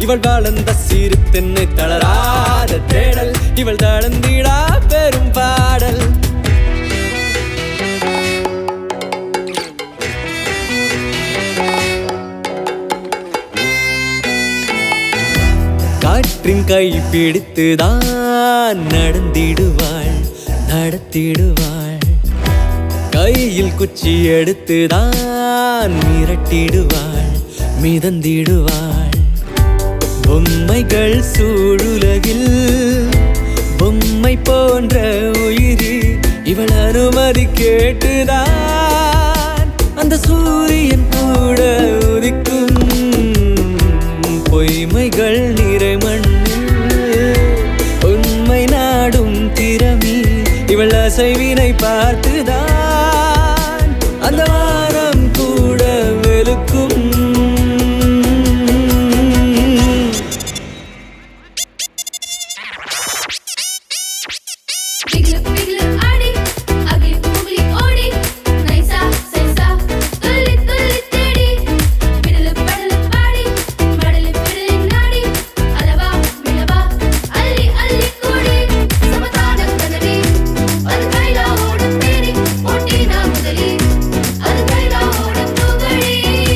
இவள் வாழ்ந்த சீரு தென்னை தளராத தேடல் இவள் தளர்ந்திடா பெரும் பாடல் காற்றின் கை பிடித்துதான் நடந்திடுவாள் நடத்திடுவாள் கையில் குச்சி எடுத்துதான் மிரட்டிடுவாள் மிதந்திடுவாள் பொம்மைகள் சூழுலகில் பொம்மை போன்ற உயிரி இவள் அனுமதி கேட்டுதான் அந்த சூரியன் கூட உதிக்கும் பொய்மைகள் நிறை மண்ணில் உண்மை நாடும் திறமி இவள் அசைவினை பார்த்துதான் அந்த வானம் கூட வெளுக்கும் பிகிலு பிகிலு ஆடி அகிலி புகிலி ஓடி நைசா சைசா துள்ளி துள்ளி தேடி பிடலு படலு பாடி மடலு பிடலு நாடி அளவா மிளவா அள்ளி அள்ளி கூடி சமதான கதவி அது கைலா ஓடும் தேடி போட்டினா முதலி அது கைலா ஓடும் புகழி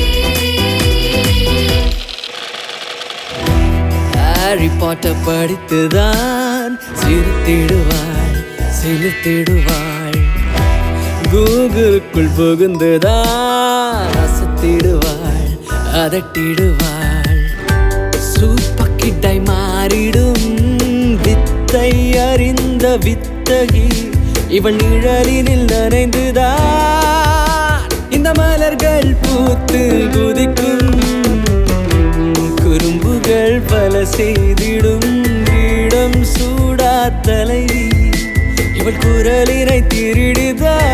ஹாரி பாட்டர் படித்துதான் சிரித்திடுவாள் செலுத்திடுவாள் கூகுளுக்குள் புகுந்துதான் அசத்திடுவாள் அதட்டிடுவாள் சூப்பக்கிட்டாய் மாறிடும் வித்தை அறிந்த வித்தகி இவள் நிழலினில் நனைந்துதான் இந்த மலர்கள் பூத்து குதிக்கும் குறும்புகள் பல செய்திடும் இடம் சூடா தலைவி இவள் குரலினை திருடிதான்